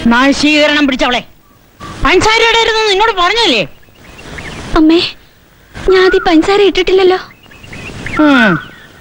നാശീകരണം പിടിച്ചവളെ പഞ്ചാരയുടെ നിന്നോട് പറഞ്ഞല്ലേ അമ്മേ ഞാൻ ആദ്യം പഞ്ചസാര ഇട്ടിട്ടില്ലല്ലോ ഉം.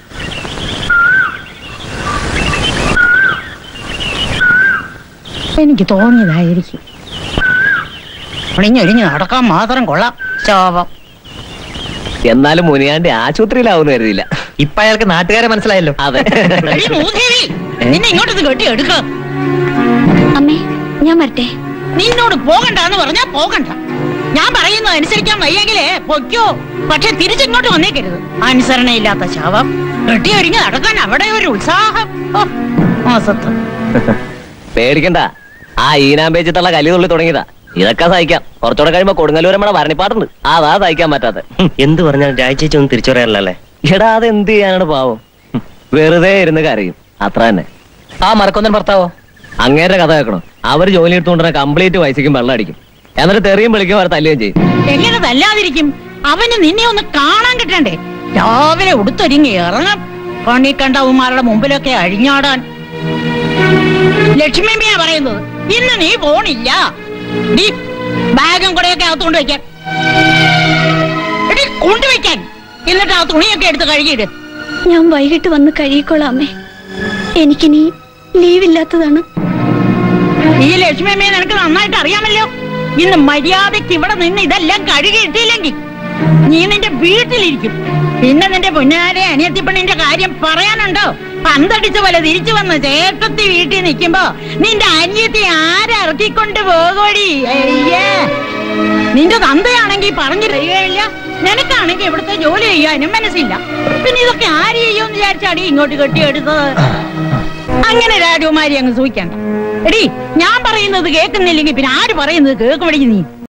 എനിക്ക് തോന്നിയതായിരിക്കും ഒളിഞ്ഞൊരിഞ്ഞ് നടക്കാൻ മാത്രം കൊള്ളാം ശോഭം എന്നാലും മുനിയാണ്ടി ആശുപത്രിയിലാവുന്ന കരുതിയില്ല ഇപ്പൊ അയാൾക്ക് നാട്ടുകാരെ മനസ്സിലായല്ലോ അതെ എടി മൂദേവി, നിന്നെ ഇങ്ങോട്ടൊന്ന് കെട്ടി എടുക്ക അമ്മേ ഞാൻ വരട്ടെ നിന്നോട് പോകണ്ടെന്ന് പറഞ്ഞാ പോകണ്ട ഞാൻ പറയുന്നത് അനുസരിക്കാൻ വയ്യെങ്കിലേ പൊയ്ക്കോ പക്ഷെ തിരിച്ചിങ്ങോട്ട് വന്നേക്കരുത് അനുസരണയില്ലാത്ത ശവം കെട്ടി ഒരുങ്ങി നടക്കാൻ അവിടെ ഒരു ഉത്സാഹം ഓ, മാസത്ത് പേടിക്കണ്ട ആ ഈനാമ്പേച്ചിട്ടുള്ള കലി തുള്ളി തുടങ്ങിയതാ ഇതൊക്കെ സഹിക്കാം കുറച്ചുകൂടെ കഴിയുമ്പോ കൊടുങ്ങല്ലൂരമ്മയുടെ ഭരണിപ്പാട്ടുണ്ട് അതാ സഹിക്കാൻ പറ്റാത്ത എന്ത് പറഞ്ഞാലും രാജേച്ചി ഒന്നും തിരിച്ചു പറയാനല്ലേ എടാ അത് എന്ത് ചെയ്യാനാണ് പാവം ഹും, വെറുതെ ഇരുന്ന് കരയും അത്ര തന്നെ ആ മറക്കൊന്നൻ ഭർത്താവോ അങ്ങേരുടെ കഥ കേൾക്കണം അവര് ജോലി എടുത്തുകൊണ്ടിരുന്ന കംപ്ലീറ്റ് വയസ്സിക്കും വെള്ളം അടിക്കും എന്നിട്ട് തെറിയും വിളിക്കും അവർ തല്ലുകയും ചെയ്യും എങ്ങനെ തല്ലാതിരിക്കും അവന് നിന്നെ ഒന്ന് കാണാൻ കിട്ടണ്ടേ രാവിലെ ഉടുത്തൊരുങ്ങി ഇറങ്ങാം പണി കണ്ട ഉമാരുടെ മുമ്പിലൊക്കെ അഴിഞ്ഞാടാൻ ലക്ഷ്മിയമ്മയാ പറയുന്നത് ഇന്ന് നീ പോണില്ല ഡി, ബാഗും കൂടെയൊക്കെ അകത്തുകൊണ്ട് വെക്കാൻ എടി, കൊണ്ടുവയ്ക്കാൻ എന്നിട്ട് ആ തുണിയൊക്കെ എടുത്ത് കഴുകിയിട് ഞാൻ വൈകിട്ട് വന്ന് കഴിയിക്കോളാം അമ്മേ എനിക്കിനി ലീവില്ലാത്തതാണ് ഈ ലക്ഷ്മിയമ്മയെ നിനക്ക് നന്നായിട്ട് അറിയാമല്ലോ ഇന്ന് മര്യാദയ്ക്ക് ഇവിടെ നിന്ന് ഇതെല്ലാം കഴുകിയിട്ടില്ലെങ്കിൽ നീ നിന്റെ വീട്ടിലിരിക്കും പിന്നെ നിന്റെ പുന്നാരെ അനിയത്തിപ്പണിന്റെ കാര്യം പറയാനുണ്ടോ പന്തടിച്ച പോലെ തിരിച്ചു വന്ന ചേട്ടത്തി വീട്ടിൽ നിൽക്കുമ്പോ നിന്റെ അനിയത്തി ആരിറക്കിക്കൊണ്ട് പോകോടി അയ്യേ നിന്റെ തന്തയാണെങ്കിൽ പറഞ്ഞു തരികയില്ല നിനക്കാണെങ്കിൽ ഇവിടുത്തെ ജോലി ചെയ്യാനും മനസ്സില്ല പിന്നെ ഇതൊക്കെ ആര് ചെയ്യുമെന്ന് വിചാരിച്ചാടി ഇങ്ങോട്ട് കെട്ടിയെടുത്തത് അങ്ങനെ രാജകുമാരി അങ്ങ് സൂഹിക്കണ്ട എടി ഞാൻ പറയുന്നത് കേൾക്കുന്നില്ലെങ്കിൽ പിന്നെ ആര് പറയുന്നത് കേൾക്കുമടി നീ